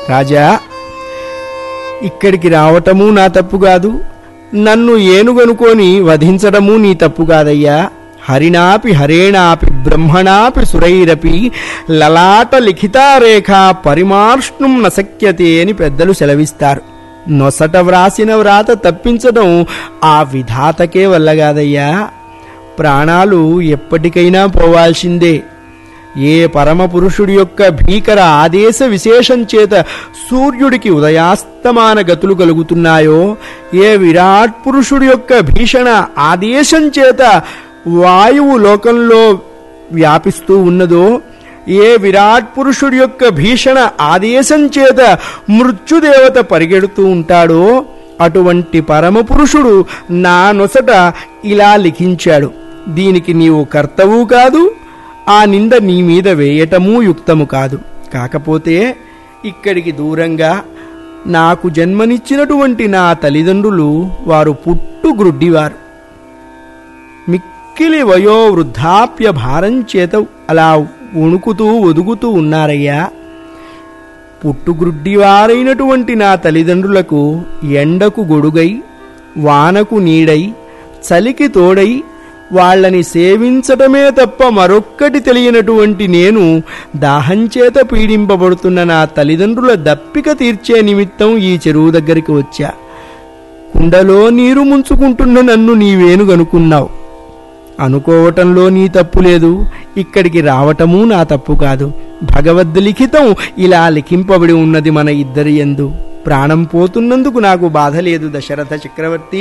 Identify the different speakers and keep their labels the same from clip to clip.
Speaker 1: రాజా ఇక్కడికి రావటము నా తప్పు కాదు నన్ను ఏనుగనుకొని వధించడము నీ తప్పు కాదయ్యా హరిణాపి హరేణాపి బ్రహ్మణాపి సురైరపి లలాట లిఖితారేఖ పరిమార్ష్ణుం నశక్యతే అని పెద్దలు సెలవిస్తారు నొసట వ్రాసిన వ్రాత తప్పించడం ఆ విధాతకే వల్ల కాదయ్యా ప్రాణాలు ఎప్పటికైనా పోవాల్సిందే ఏ పరమ పురుషుడి యొక్క భీకర ఆదేశ విశేషం చేత సూర్యుడికి ఉదయాస్తమాన గతులు కలుగుతున్నాయో ఏ విరాట్ పురుషుడి యొక్క భీషణ ఆదేశం చేత వాయువు లోకంలో వ్యాపిస్తూ ఉన్నదో ఏ విరాట్ పురుషుడి యొక్క భీషణ ఆదేశం చేత మృత్యుదేవత పరిగెడుతూ ఉంటాడో అటువంటి పరమ పురుషుడు నా నొసట ఇలా లిఖించాడు దీనికి నీవు కర్తవు కాదు ఆ నింద నీ మీద వేయటమూ యుక్తము కాదు కాకపోతే ఇక్కడికి దూరంగా నాకు జన్మనిచ్చినటువంటి నా తల్లిదండ్రులు వారు పుట్టు గ్రుడ్డివారు మిక్కిలి వయో వృద్ధాప్య భారం చేత అలా వణుకుతూ ఒదుగుతూ ఉన్నారయ్యా పుట్టుగ్రుడ్డివారైనటువంటి నా తల్లిదండ్రులకు ఎండకు గొడుగై వానకు నీడై చలికి తోడై వాళ్ళని సేవించటమే తప్ప మరొక్కటి తెలియనటువంటి నేను దాహంచేత పీడింపబడుతున్న నా తల్లిదండ్రుల దప్పిక తీర్చే నిమిత్తం ఈ చెరువు దగ్గరికి వచ్చా కుండలో నీరు ముంచుకుంటున్న నన్ను నీవేనుగనుకున్నావు అనుకోవటంలో నీ తప్పు లేదు ఇక్కడికి రావటమూ నా తప్పు కాదు భగవద్ లిఖితం ఇలా లిఖింపబడి ఉన్నది మన ఇద్దరి ఎందు ప్రాణం పోతున్నందుకు నాకు బాధ లేదు దశరథ చక్రవర్తి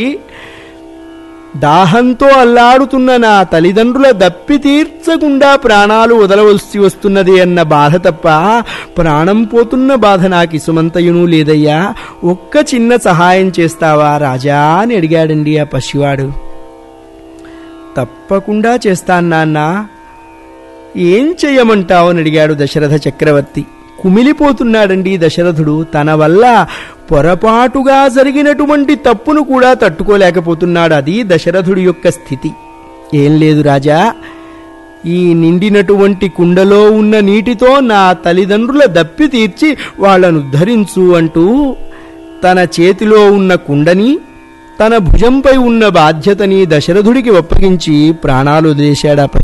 Speaker 1: దాహంతో అల్లాడుతున్న నా తల్లిదండ్రుల దప్పి తీర్చకుండా ప్రాణాలు వదలవలసి వస్తున్నది అన్న బాధ తప్ప ప్రాణం పోతున్న బాధ నాకు ఇసుమంతయును లేదయ్యా ఒక్క చిన్న సహాయం చేస్తావా రాజా అని అడిగాడండి ఆ పసివాడు తప్పకుండా చేస్తాను నాన్న ఏం చెయ్యమంటావు అని అడిగాడు దశరథ చక్రవర్తి కుమిలిపోతున్నాడండి దశరథుడు తన వల్ల పొరపాటుగా జరిగినటువంటి తప్పును కూడా తట్టుకోలేకపోతున్నాడు అది దశరథుడి యొక్క స్థితి ఏం లేదు రాజా ఈ నిండినటువంటి కుండలో ఉన్న నీటితో నా తల్లిదండ్రుల దప్పి తీర్చి వాళ్ళను ఉద్ధరించు అంటూ తన చేతిలో ఉన్న కుండని తన భుజంపై ఉన్న బాధ్యతని దశరథుడికి ఒప్పగించి ప్రాణాలు వదిలేశాడు ఆ